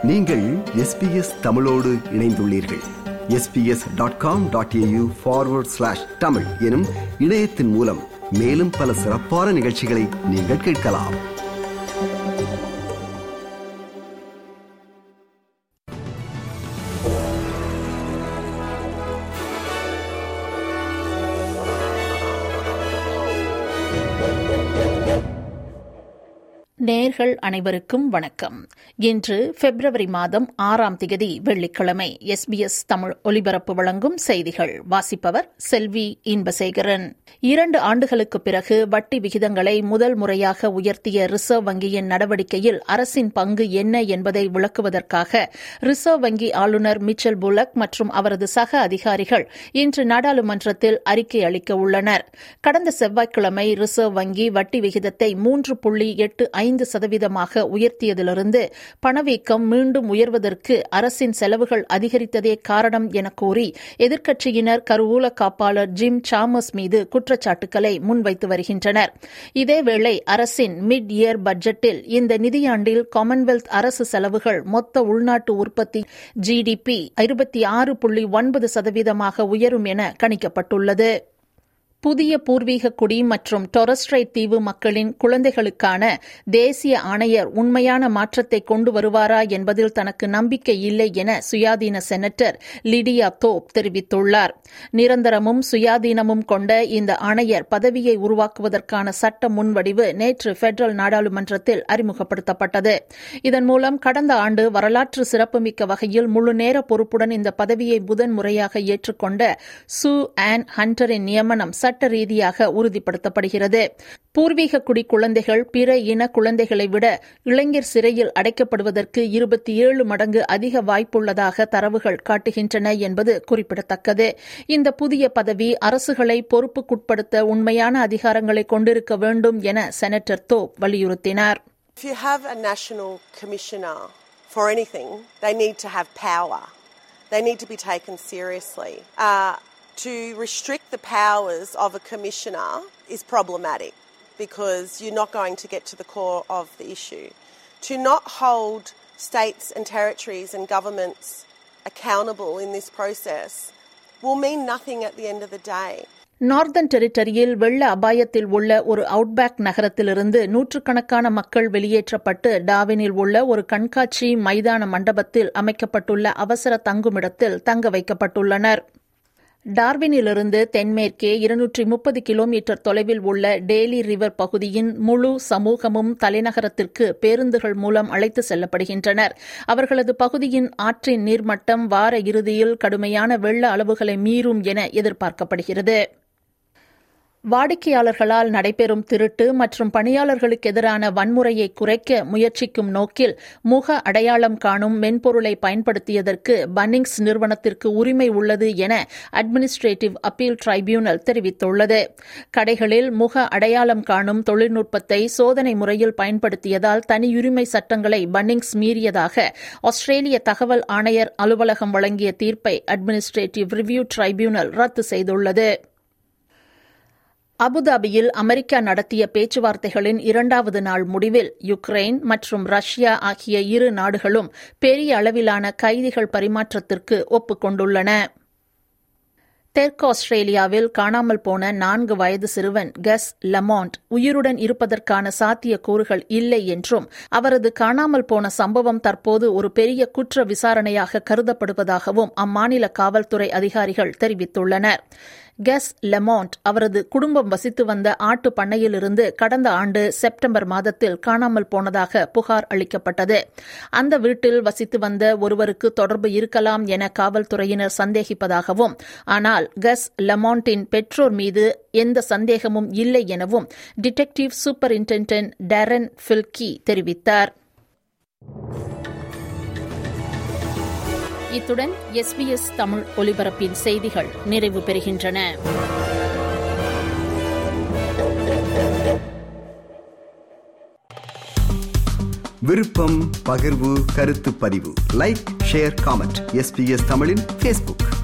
நீங்கள் எஸ்பிஎஸ் தமிழோடு இணைந்துள்ளீர்கள் SBS dot com dot AU forward slash Tamil எனும் இணையத்தின் மூலம் மேலும் பல சிறப்பான நிகழ்ச்சிகளை நீங்கள் கேட்கலாம் நேர்கள் அனைவருக்கும் வணக்கம் இன்று பிப்ரவரி மாதம் ஆறாம் திகதி வெள்ளிக்கிழமை எஸ்பிஎஸ் தமிழ் ஒலிபரப்பு வழங்கும் செய்திகள் வாசிப்பவர் செல்வி இன்பசேகரன் இரண்டு ஆண்டுகளுக்கு பிறகு வட்டி விகிதங்களை முதல் முறையாக உயர்த்திய ரிசர்வ் வங்கியின் நடவடிக்கையில் அரசின் பங்கு என்ன என்பதை விளக்குவதற்காக ரிசர்வ் வங்கி ஆளுநர் மிச்சல் புலக் மற்றும் அவரது சக அதிகாரிகள் இன்று நாடாளுமன்றத்தில் அறிக்கை அளிக்க உள்ளனர் கடந்த செவ்வாய்க்கிழமை ரிசர்வ் வங்கி வட்டி விகிதத்தை மூன்று புள்ளி எட்டு ஐந்து சதவீதமாக உயர்த்தியதிலிருந்து பணவீக்கம் மீண்டும் உயர்வதற்கு அரசின் செலவுகள் அதிகரித்ததே காரணம் என கூறி எதிர்க்கட்சியினர் கருவூல காப்பாளர் ஜிம் சாமஸ் மீது குற்றச்சாட்டுக்களை முன்வைத்து வருகின்றனர் இதேவேளை அரசின் மிட் இயர் பட்ஜெட்டில் இந்த நிதியாண்டில் காமன்வெல்த் அரசு செலவுகள் மொத்த உள்நாட்டு உற்பத்தி ஜிடிபி இருபத்தி ஆறு புள்ளி ஒன்பது சதவீதமாக உயரும் என கணிக்கப்பட்டுள்ளது புதிய பூர்வீக குடி மற்றும் டொரஸ்ட்ரைட் தீவு மக்களின் குழந்தைகளுக்கான தேசிய ஆணையர் உண்மையான மாற்றத்தை கொண்டு வருவாரா என்பதில் தனக்கு நம்பிக்கை இல்லை என சுயாதீன செனட்டர் லிடியா தோப் தெரிவித்துள்ளார் நிரந்தரமும் சுயாதீனமும் கொண்ட இந்த ஆணையர் பதவியை உருவாக்குவதற்கான சட்ட முன்வடிவு நேற்று பெடரல் நாடாளுமன்றத்தில் அறிமுகப்படுத்தப்பட்டது இதன் மூலம் கடந்த ஆண்டு வரலாற்று சிறப்புமிக்க வகையில் முழுநேர பொறுப்புடன் இந்த பதவியை முதன்முறையாக ஏற்றுக்கொண்ட சு ஆன் ஹண்டரின் நியமனம் சட்ட ரீதியாக உறுதிப்படுத்தப்படுகிறது பூர்வீக குடி குழந்தைகள் பிற இன குழந்தைகளை விட இளைஞர் சிறையில் அடைக்கப்படுவதற்கு இருபத்தி ஏழு மடங்கு அதிக வாய்ப்புள்ளதாக தரவுகள் காட்டுகின்றன என்பது குறிப்பிடத்தக்கது இந்த புதிய பதவி அரசுகளை பொறுப்புக்குட்படுத்த உண்மையான அதிகாரங்களை கொண்டிருக்க வேண்டும் என செனட்டர் தோப் வலியுறுத்தினார் If you have a national commissioner for anything, they need to have power. They need to be taken seriously. Uh, to restrict the powers of a commissioner is problematic because you're not going to get to the core of the issue. To not hold states and territories and governments accountable in this process will mean nothing at the end of the day. Northern டெரிட்டரியில் வெள்ள அபாயத்தில் உள்ள ஒரு outback நகரத்திலிருந்து நூற்றுக்கணக்கான மக்கள் வெளியேற்றப்பட்டு டாவினில் உள்ள ஒரு கண்காட்சி மைதான மண்டபத்தில் அமைக்கப்பட்டுள்ள அவசர தங்குமிடத்தில் தங்க வைக்கப்பட்டுள்ளனர் டார்வினிலிருந்து தென்மேற்கே இருநூற்றி முப்பது கிலோமீட்டர் தொலைவில் உள்ள டேலி ரிவர் பகுதியின் முழு சமூகமும் தலைநகரத்திற்கு பேருந்துகள் மூலம் அழைத்து செல்லப்படுகின்றனர் அவர்களது பகுதியின் ஆற்றின் நீர்மட்டம் வார இறுதியில் கடுமையான வெள்ள அளவுகளை மீறும் என எதிர்பார்க்கப்படுகிறது வாடிக்கையாளர்களால் நடைபெறும் திருட்டு மற்றும் பணியாளர்களுக்கு எதிரான வன்முறையை குறைக்க முயற்சிக்கும் நோக்கில் முக அடையாளம் காணும் மென்பொருளை பயன்படுத்தியதற்கு பன்னிங்ஸ் நிறுவனத்திற்கு உரிமை உள்ளது என அட்மினிஸ்ட்ரேட்டிவ் அப்பீல் டிரைபியூனல் தெரிவித்துள்ளது கடைகளில் முக அடையாளம் காணும் தொழில்நுட்பத்தை சோதனை முறையில் பயன்படுத்தியதால் தனியுரிமை சட்டங்களை பன்னிங்ஸ் மீறியதாக ஆஸ்திரேலிய தகவல் ஆணையர் அலுவலகம் வழங்கிய தீர்ப்பை அட்மினிஸ்ட்ரேட்டிவ் ரிவ்யூ டிரைபியூனல் ரத்து செய்துள்ளது அபுதாபியில் அமெரிக்கா நடத்திய பேச்சுவார்த்தைகளின் இரண்டாவது நாள் முடிவில் யுக்ரைன் மற்றும் ரஷ்யா ஆகிய இரு நாடுகளும் பெரிய அளவிலான கைதிகள் பரிமாற்றத்திற்கு ஒப்புக்கொண்டுள்ளன தெற்கு ஆஸ்திரேலியாவில் காணாமல் போன நான்கு வயது சிறுவன் கஸ் லமாண்ட் உயிருடன் இருப்பதற்கான சாத்திய கூறுகள் இல்லை என்றும் அவரது காணாமல் போன சம்பவம் தற்போது ஒரு பெரிய குற்ற விசாரணையாக கருதப்படுவதாகவும் அம்மாநில காவல்துறை அதிகாரிகள் தெரிவித்துள்ளனர் கஸ் லெமாண்ட் அவரது குடும்பம் வசித்து வந்த ஆட்டு பண்ணையிலிருந்து கடந்த ஆண்டு செப்டம்பர் மாதத்தில் காணாமல் போனதாக புகார் அளிக்கப்பட்டது அந்த வீட்டில் வசித்து வந்த ஒருவருக்கு தொடர்பு இருக்கலாம் என காவல்துறையினர் சந்தேகிப்பதாகவும் ஆனால் கஸ் லெமாண்டின் பெற்றோர் மீது எந்த சந்தேகமும் இல்லை எனவும் டிடெக்டிவ் சூப்பரிண்டென்டென்ட் டேரன் ஃபில்கி தெரிவித்தார் இத்துடன் எஸ்பிஎஸ் தமிழ் ஒலிபரப்பின் செய்திகள் நிறைவு பெறுகின்றன விருப்பம் பகிர்வு கருத்து பதிவு லைக் ஷேர் காமெண்ட் எஸ்பிஎஸ் தமிழின் ஃபேஸ்புக்